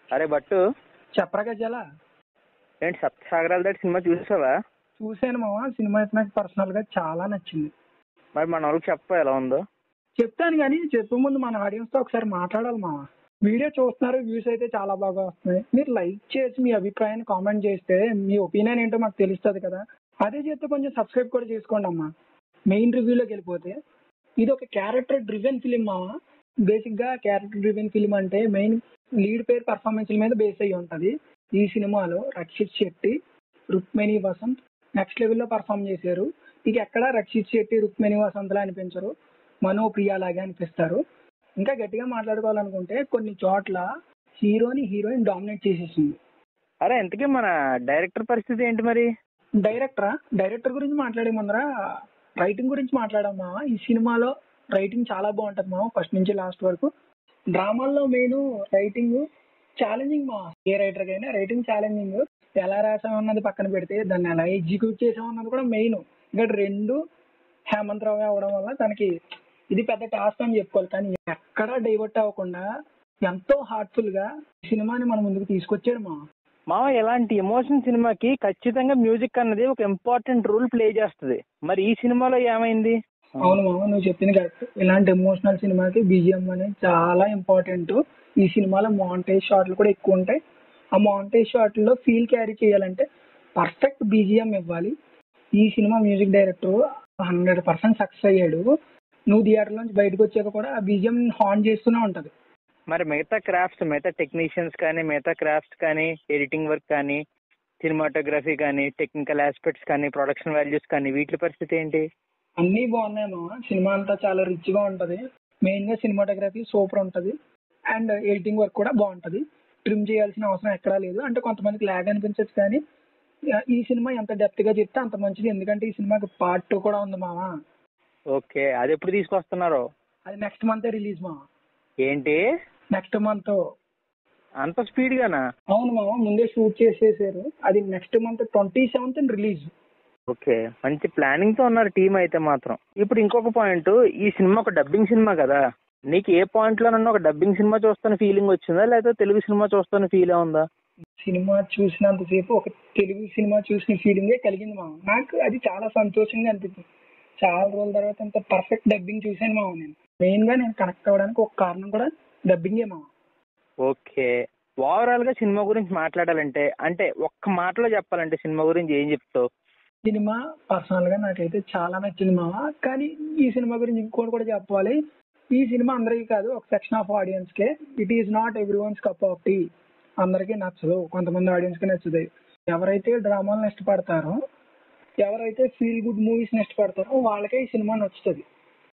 అరే బట్టు చెప్పరా గజాల ఏంటి సప్తసాగరాల దాటి సినిమా చూసావా చూశాను మామ సినిమా అయితే నాకు పర్సనల్ గా చాలా నచ్చింది మరి మన వాళ్ళకి చెప్ప ఎలా ఉందో చెప్తాను కానీ చెప్పే ముందు మన ఆడియన్స్ తో ఒకసారి మాట్లాడాలి మామ వీడియో చూస్తున్నారు వ్యూస్ అయితే చాలా బాగా వస్తున్నాయి మీరు లైక్ చేసి మీ అభిప్రాయాన్ని కామెంట్ చేస్తే మీ ఒపీనియన్ ఏంటో మాకు తెలుస్తుంది కదా అదే చేస్తే కొంచెం సబ్స్క్రైబ్ కూడా చేసుకోండి అమ్మా మెయిన్ రివ్యూలోకి వెళ్ళిపోతే ఇది ఒక క్యారెక్టర్ డ్రివెన్ ఫిలిం మామ బేసిక్ గా క్యారెక్టర్ డ్రివెన్ ఫిలిం అంటే మెయిన్ లీడ్ పేరు పర్ఫార్మెన్స్ మీద బేస్ అయ్యి ఉంటది ఈ సినిమాలో రక్షిత్ శెట్టి రుక్మిణి వసంత్ నెక్స్ట్ లెవెల్లో పర్ఫామ్ చేశారు ఇక ఎక్కడ రక్షిత్ శెట్టి రుక్మిణి వసంత్లా అనిపించరు మనో ప్రియా లాగే అనిపిస్తారు ఇంకా గట్టిగా మాట్లాడుకోవాలనుకుంటే కొన్ని చోట్ల హీరోని హీరోయిన్ డామినేట్ చేసేసింది అరే ఇంతకీ మన డైరెక్టర్ పరిస్థితి ఏంటి మరి డైరెక్టరా డైరెక్టర్ గురించి మాట్లాడే ముందర రైటింగ్ గురించి మాట్లాడమ్మా ఈ సినిమాలో రైటింగ్ చాలా బాగుంటది మా ఫస్ట్ నుంచి లాస్ట్ వరకు డ్రామాల్లో మెయిన్ రైటింగ్ ఛాలెంజింగ్ మా ఏ రైటర్ కైనా రైటింగ్ ఛాలెంజింగ్ ఎలా రాసామన్నది పక్కన పెడితే దాన్ని ఎలా ఎగ్జిక్యూట్ చేసామన్నది కూడా మెయిన్ ఇక్కడ రెండు హేమంత్ రావు అవడం వల్ల తనకి ఇది పెద్ద టాస్క్ అని చెప్పుకోవాలి కానీ ఎక్కడా డైవర్ట్ అవ్వకుండా ఎంతో హార్ట్ఫుల్ గా ఈ సినిమాని మన ముందుకు తీసుకొచ్చాడు మా మామ ఇలాంటి ఎమోషన్ సినిమాకి ఖచ్చితంగా మ్యూజిక్ అన్నది ఒక ఇంపార్టెంట్ రోల్ ప్లే చేస్తుంది మరి ఈ సినిమాలో ఏమైంది అవును మామ నువ్వు చెప్పింది కరెక్ట్ ఇలాంటి ఎమోషనల్ సినిమాకి బీజిఎం అనేది చాలా ఇంపార్టెంట్ ఈ సినిమాలో మాంటేజ్ షాట్లు కూడా ఎక్కువ ఉంటాయి ఆ మాంటేజ్ షాట్లో ఫీల్ క్యారీ చేయాలంటే పర్ఫెక్ట్ బీజిఎం ఇవ్వాలి ఈ cinema music director hundred percent success అయ్యాడు నువ్వు థియేటర్ నుంచి బయటకు వచ్చాక కూడా ఆ బీజిఎం హాన్ చేస్తూనే ఉంటది మరి మిగతా క్రాఫ్ట్స్ మిగతా టెక్నీషియన్స్ కానీ మిగతా క్రాఫ్ట్స్ కానీ ఎడిటింగ్ వర్క్ కానీ సినిమాటోగ్రఫీ కానీ టెక్నికల్ ఆస్పెక్ట్స్ కానీ ప్రొడక్షన్ వాల్యూస్ కానీ వీటి పరిస్థితి ఏంటి అన్నీ బాగున్నాయి మామ సినిమా అంతా చాలా రిచ్ గా ఉంటది మెయిన్ గా సినిమాటోగ్రఫీ సూపర్ ఉంటది అండ్ ఎడిటింగ్ వర్క్ కూడా బాగుంటది ట్రిమ్ చేయాల్సిన అవసరం ఎక్కడా లేదు అంటే కొంతమందికి లాగ్ అనిపించచ్చు కానీ ఆ, ఈ సినిమా ఎంత డెప్త్ గా చెప్తే అంత మంచిది ఎందుకంటే ఈ సినిమాకి పార్ట్ టూ కూడా ఉంది మామ ఓకే అది ఎప్పుడు తీసుకొస్తున్నారు అది నెక్స్ట్ మంత్ రిలీజ్ మామ ఏంటి నెక్స్ట్ మంత్ అంత స్పీడ్ గానా అవును మామ ముందే షూట్ చేసేసారు అది next month twenty seventh release okay మంచి ప్లానింగ్ తో ఉన్నారు టీం అయితే మాత్రం ఇప్పుడు ఇంకొక పాయింట్ ఈ సినిమా ఒక డబ్బింగ్ సినిమా కదా నీకు ఏ పాయింట్ లోనన్నా ఒక డబ్బింగ్ సినిమా చూస్తున్న ఫీలింగ్ వచ్చిందా లేకపోతే తెలుగు సినిమా చూస్తున్న ఫీల్ ఉందా సినిమా చూసినంతసేపు ఒక తెలుగు సినిమా చూసిన ఫీలింగే కలిగింది మామ నాకు అది చాలా సంతోషంగా అనిపించింది చాలా రోజుల తర్వాత అంత పర్ఫెక్ట్ డబ్బింగ్ చూశాను మామ నేను మెయిన్ గా నేను కనెక్ట్ అవ్వడానికి ఒక కారణం కూడా డబ్బింగే మామ ఓకే ఓవరాల్ గా సినిమా గురించి మాట్లాడాలంటే అంటే ఒక్క మాటలో చెప్పాలంటే సినిమా గురించి ఏం చెప్తావు సినిమా పర్సనల్ గా నాకైతే చాలా నచ్చింది మామ కానీ ఈ సినిమా గురించి ఇంకోటి కూడా చెప్పాలి ఈ సినిమా అందరికీ కాదు ఒక సెక్షన్ ఆఫ్ ఆడియన్స్ కే it is not every ones cup of tea అందరికీ నచ్చదు కొంతమంది ఆడియన్స్ కి నచ్చుతాయి ఎవరైతే డ్రామాలను ఇష్టపడతారో ఎవరైతే ఫీల్ గుడ్ మూవీస్ ఇష్టపడతారో వాళ్ళకే ఈ సినిమా నచ్చుతుంది